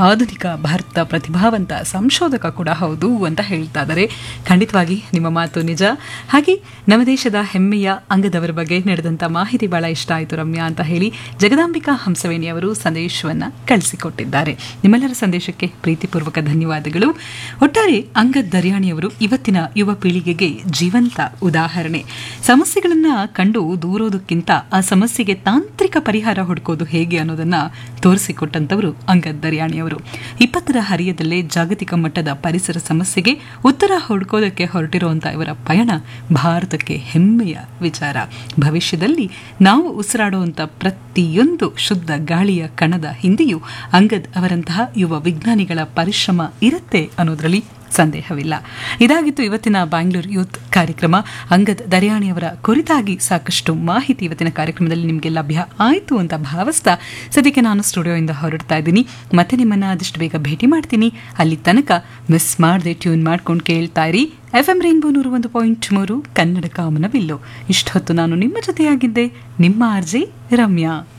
ಆಧುನಿಕ ಭಾರತ ಪ್ರತಿಭಾವಂತ ಸಂಶೋಧಕ ಕೂಡ ಹೌದು ಅಂತ ಹೇಳ್ತಾ ಇದ್ದಾರೆ ಖಂಡಿತವಾಗಿ ನಿಮ್ಮ ಮಾತು ನಿಜ ಹಾಗೆ ನಮ್ಮ ದೇಶದ ಹೆಮ್ಮೆಯ ಅಂಗದವರ ಬಗ್ಗೆ ನಡೆದಂಥ ಮಾಹಿತಿ ಬಹಳ ಇಷ್ಟ ಆಯಿತು ರಮ್ಯಾ ಅಂತ ಹೇಳಿ ಜಗದಾಂಬಿಕಾ ಹಂಸವೇಣಿ ಅವರು ಸಂದೇಶವನ್ನು ಕಳಿಸಿಕೊಟ್ಟಿದ್ದಾರೆ ನಿಮ್ಮೆಲ್ಲರ ಸಂದೇಶಕ್ಕೆ ಪ್ರೀತಿಪೂರ್ವಕ ಧನ್ಯವಾದಗಳು ಒಟ್ಟಾರೆ ಅಂಗದ್ ದರ್ಯಾಣಿಯವರು ಇವತ್ತಿನ ಯುವ ಪೀಳಿಗೆಗೆ ಜೀವಂತ ಉದಾಹರಣೆ ಸಮಸ್ಯೆಗಳನ್ನ ಕಂಡು ದೂರೋದಕ್ಕಿಂತ ಆ ಸಮಸ್ಯೆಗೆ ತಾಂತ್ರಿಕ ಪರಿಹಾರ ಹುಡುಕೋದು ಹೇಗೆ ಅನ್ನೋದನ್ನ ತೋರಿಸಿಕೊಟ್ಟಂತವರು ಅಂಗದ್ ದರ್ಯಾಣಿಯವರು ಇಪ್ಪತ್ತರ ಹರಿಯದಲ್ಲೇ ಜಾಗತಿಕ ಮಟ್ಟದ ಪರಿಸರ ಸಮಸ್ಯೆಗೆ ಉತ್ತರ ಹುಡುಕೋದಕ್ಕೆ ಹೊರಟಿರುವಂತಹ ಇವರ ಪಯಣ ಭಾರತಕ್ಕೆ ಹೆಮ್ಮೆಯ ವಿಚಾರ ಭವಿಷ್ಯದಲ್ಲಿ ನಾವು ಉಸಿರಾಡುವಂಥ ಪ್ರತಿಯೊಂದು ಶುದ್ಧ ಗಾಳಿಯ ಕಣದ ಹಿಂದೆಯೂ ಅಂಗದ್ ಅವರಂತಹ ಯುವ ವಿಜ್ಞಾನಿಗಳ ಪರಿಶ್ರಮ ಇರುತ್ತೆ ಅನ್ನೋದರಲ್ಲಿ ಸಂದೇಹವಿಲ್ಲ ಇದಾಗಿತ್ತು ಇವತ್ತಿನ ಬ್ಯಾಂಗ್ಳೂರ್ ಯೂತ್ ಕಾರ್ಯಕ್ರಮ ಅಂಗದ್ ದರ್ಯಾಣಿಯವರ ಕುರಿತಾಗಿ ಸಾಕಷ್ಟು ಮಾಹಿತಿ ಇವತ್ತಿನ ಕಾರ್ಯಕ್ರಮದಲ್ಲಿ ನಿಮಗೆ ಲಭ್ಯ ಆಯಿತು ಅಂತ ಭಾವಿಸ್ತಾ ಸದ್ಯಕ್ಕೆ ನಾನು ಸ್ಟುಡಿಯೋಯಿಂದ ಹೊರಡ್ತಾ ಇದ್ದೀನಿ ಮತ್ತೆ ನಿಮ್ಮನ್ನ ಆದಷ್ಟು ಬೇಗ ಭೇಟಿ ಮಾಡ್ತೀನಿ ಅಲ್ಲಿ ತನಕ ಮಿಸ್ ಮಾಡದೆ ಟ್ಯೂನ್ ಮಾಡ್ಕೊಂಡು ಕೇಳ್ತಾ ಇರಿ ಎಫ್ ಎಂ ರೈನ್ಬೋ ನೂರು ಒಂದು ಪಾಯಿಂಟ್ ಮೂರು ಕನ್ನಡ ಕಾಮನವಿಲ್ಲು ಇಷ್ಟೊತ್ತು ನಾನು ನಿಮ್ಮ ಜೊತೆಯಾಗಿದ್ದೆ ನಿಮ್ಮ ಆರ್ಜೆ ರಮ್ಯಾ